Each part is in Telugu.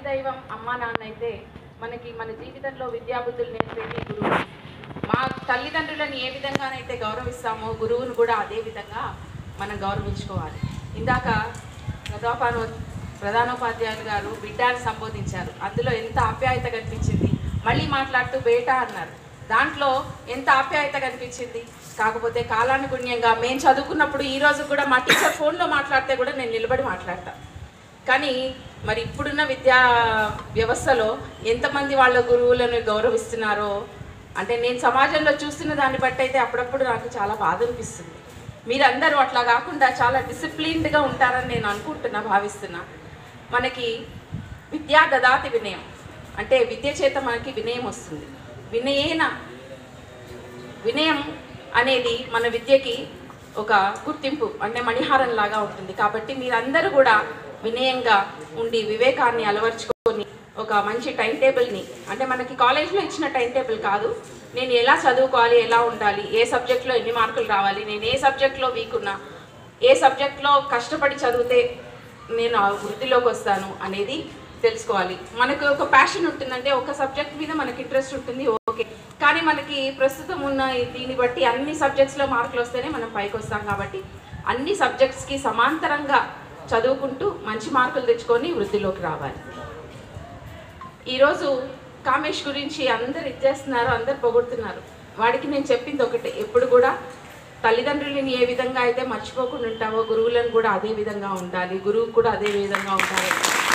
దైవం అమ్మా నాన్న అయితే మనకి మన జీవితంలో విద్యాబుద్ధులు నేర్పేది గురువు మా తల్లిదండ్రులను ఏ విధంగానైతే గౌరవిస్తామో గురువును కూడా అదే విధంగా మనం గౌరవించుకోవాలి ఇందాక ప్రధాపానో ప్రధానోపాధ్యాయులు గారు బిడ్డాన్ని సంబోధించారు అందులో ఎంత ఆప్యాయత కనిపించింది మళ్ళీ మాట్లాడుతూ బేటా అన్నారు దాంట్లో ఎంత ఆప్యాయత కనిపించింది కాకపోతే కాలానుగుణ్యంగా మేము చదువుకున్నప్పుడు ఈ రోజు కూడా మా టీచర్ ఫోన్లో మాట్లాడితే కూడా నేను నిలబడి మాట్లాడతాను కానీ మరి ఇప్పుడున్న విద్యా వ్యవస్థలో ఎంతమంది వాళ్ళ గురువులను గౌరవిస్తున్నారో అంటే నేను సమాజంలో చూస్తున్న దాన్ని బట్టి అయితే అప్పుడప్పుడు నాకు చాలా బాధ అనిపిస్తుంది మీరందరూ అట్లా కాకుండా చాలా డిసిప్లిన్డ్గా ఉంటారని నేను అనుకుంటున్నా భావిస్తున్నా మనకి విద్యా దదాతి వినయం అంటే విద్య చేత మనకి వినయం వస్తుంది వినయేన వినయం అనేది మన విద్యకి ఒక గుర్తింపు అంటే మణిహారం లాగా ఉంటుంది కాబట్టి మీరందరూ కూడా వినయంగా ఉండి వివేకాన్ని అలవర్చుకొని ఒక మంచి టైం టేబుల్ని అంటే మనకి కాలేజ్లో ఇచ్చిన టైం టేబుల్ కాదు నేను ఎలా చదువుకోవాలి ఎలా ఉండాలి ఏ సబ్జెక్ట్లో ఎన్ని మార్కులు రావాలి నేను ఏ సబ్జెక్ట్లో వీక్ ఉన్నా ఏ సబ్జెక్ట్లో కష్టపడి చదివితే నేను ఆ వృత్తిలోకి వస్తాను అనేది తెలుసుకోవాలి మనకు ఒక ప్యాషన్ ఉంటుందంటే ఒక సబ్జెక్ట్ మీద మనకి ఇంట్రెస్ట్ ఉంటుంది ఓకే కానీ మనకి ప్రస్తుతం ఉన్న ఈ దీన్ని బట్టి అన్ని సబ్జెక్ట్స్లో మార్కులు వస్తేనే మనం పైకి వస్తాం కాబట్టి అన్ని సబ్జెక్ట్స్కి సమాంతరంగా చదువుకుంటూ మంచి మార్కులు తెచ్చుకొని వృద్ధిలోకి రావాలి ఈరోజు కామేష్ గురించి అందరు ఇచ్చేస్తున్నారు అందరు పొగుడుతున్నారు వాడికి నేను చెప్పింది ఒకటే ఎప్పుడు కూడా తల్లిదండ్రులని ఏ విధంగా అయితే మర్చిపోకుండా ఉంటావో గురువులను కూడా అదే విధంగా ఉండాలి గురువు కూడా అదే విధంగా ఉండాలి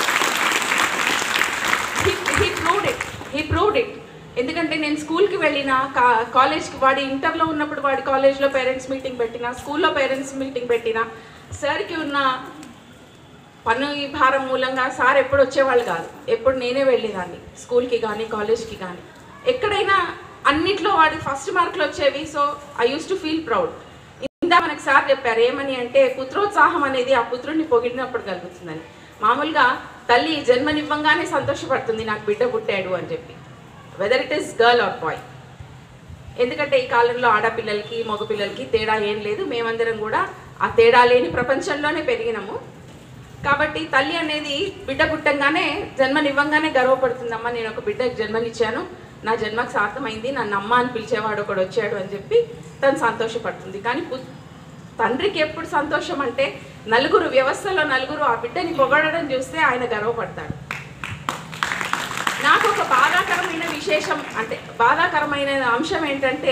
he proved it he proved it ఎందుకంటే నేను స్కూల్కి వెళ్ళిన కా కాలేజ్కి వాడి ఇంటర్లో ఉన్నప్పుడు వాడి కాలేజ్లో పేరెంట్స్ మీటింగ్ పెట్టిన స్కూల్లో పేరెంట్స్ మీటింగ్ పెట్టిన సార్కి ఉన్న పన్ను ఈ భారం మూలంగా సార్ ఎప్పుడు వచ్చేవాళ్ళు కాదు ఎప్పుడు నేనే వెళ్ళేదాన్ని స్కూల్కి కానీ కాలేజ్కి కానీ ఎక్కడైనా అన్నిట్లో వాడి ఫస్ట్ మార్కులు వచ్చేవి so I use to feel proud ఇందా మనకు సార్ చెప్పారు ఏమని అంటే పుత్రోత్సాహం అనేది ఆ పుత్రుడిని పొగిడినప్పుడు కలుగుతుందని మామూలుగా తల్లి జన్మనివ్వంగానే సంతోషపడుతుంది నాకు బిడ్డ పుట్టాడు అని చెప్పి whether it is girl or boy ఎందుకంటే ఈ కాలంలో ఆడపిల్లలకి మగపిల్లలకి తేడా ఏం లేదు మేమందరం కూడా ఆ తేడా లేని ప్రపంచంలోనే పెరిగినాము కాబట్టి తల్లి అనేది బిడ్డ పుట్టంగానే జన్మనివ్వంగానే గర్వపడుతుందమ్మా నేను ఒక బిడ్డకు జన్మనిచ్చాను నా జన్మకు సార్థమైంది నన్ను అమ్మ అని పిలిచేవాడు ఒకడు వచ్చాడు అని చెప్పి తను సంతోషపడుతుంది కానీ పు- తండ్రికి ఎప్పుడు సంతోషం అంటే నలుగురు వ్యవస్థలో నలుగురు ఆ బిడ్డని పొగడడం చూస్తే ఆయన గర్వపడతాడు నాకు ఒక బాధాకరమైన విశేషం అంటే బాధాకరమైన అంశం ఏంటంటే